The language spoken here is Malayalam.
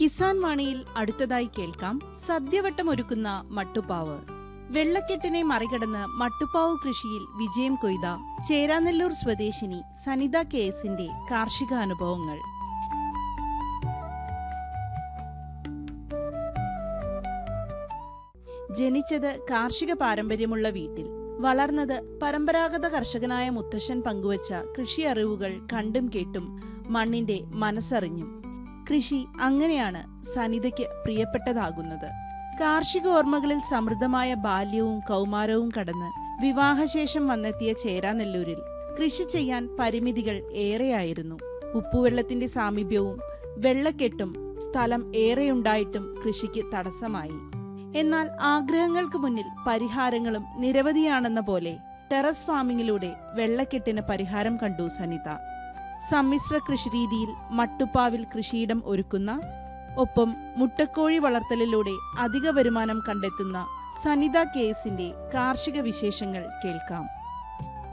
കിസാൻ വാണിയിൽ അടുത്തതായി കേൾക്കാം സദ്യവട്ടം ഒരുക്കുന്ന മട്ടുപ്പാവ് വെള്ളക്കെട്ടിനെ മറികടന്ന് മട്ടുപ്പാവ് കൃഷിയിൽ വിജയം കൊയ്ത ചേരാനെല്ലൂർ സ്വദേശിനി സനിത കെ എസിന്റെ കാർഷിക അനുഭവങ്ങൾ ജനിച്ചത് കാർഷിക പാരമ്പര്യമുള്ള വീട്ടിൽ വളർന്നത് പരമ്പരാഗത കർഷകനായ മുത്തശ്ശൻ പങ്കുവച്ച കൃഷി അറിവുകൾ കണ്ടും കേട്ടും മണ്ണിന്റെ മനസ്സറിഞ്ഞും കൃഷി അങ്ങനെയാണ് സനിതയ്ക്ക് പ്രിയപ്പെട്ടതാകുന്നത് കാർഷിക ഓർമ്മകളിൽ സമൃദ്ധമായ ബാല്യവും കൗമാരവും കടന്ന് വിവാഹശേഷം വന്നെത്തിയ ചേരാനെല്ലൂരിൽ കൃഷി ചെയ്യാൻ പരിമിതികൾ ഏറെയായിരുന്നു ഉപ്പുവെള്ളത്തിന്റെ സാമീപ്യവും വെള്ളക്കെട്ടും സ്ഥലം ഏറെയുണ്ടായിട്ടും കൃഷിക്ക് തടസ്സമായി എന്നാൽ ആഗ്രഹങ്ങൾക്ക് മുന്നിൽ പരിഹാരങ്ങളും നിരവധിയാണെന്ന പോലെ ടെറസ് ഫാമിങ്ങിലൂടെ വെള്ളക്കെട്ടിന് പരിഹാരം കണ്ടു സനിത സമ്മിശ്ര കൃഷിരീതിയിൽ മട്ടുപ്പാവിൽ കൃഷിയിടം ഒരുക്കുന്ന ഒപ്പം മുട്ടക്കോഴി വളർത്തലിലൂടെ അധിക വരുമാനം കണ്ടെത്തുന്ന സനിത കേസിന്റെ കാർഷിക വിശേഷങ്ങൾ കേൾക്കാം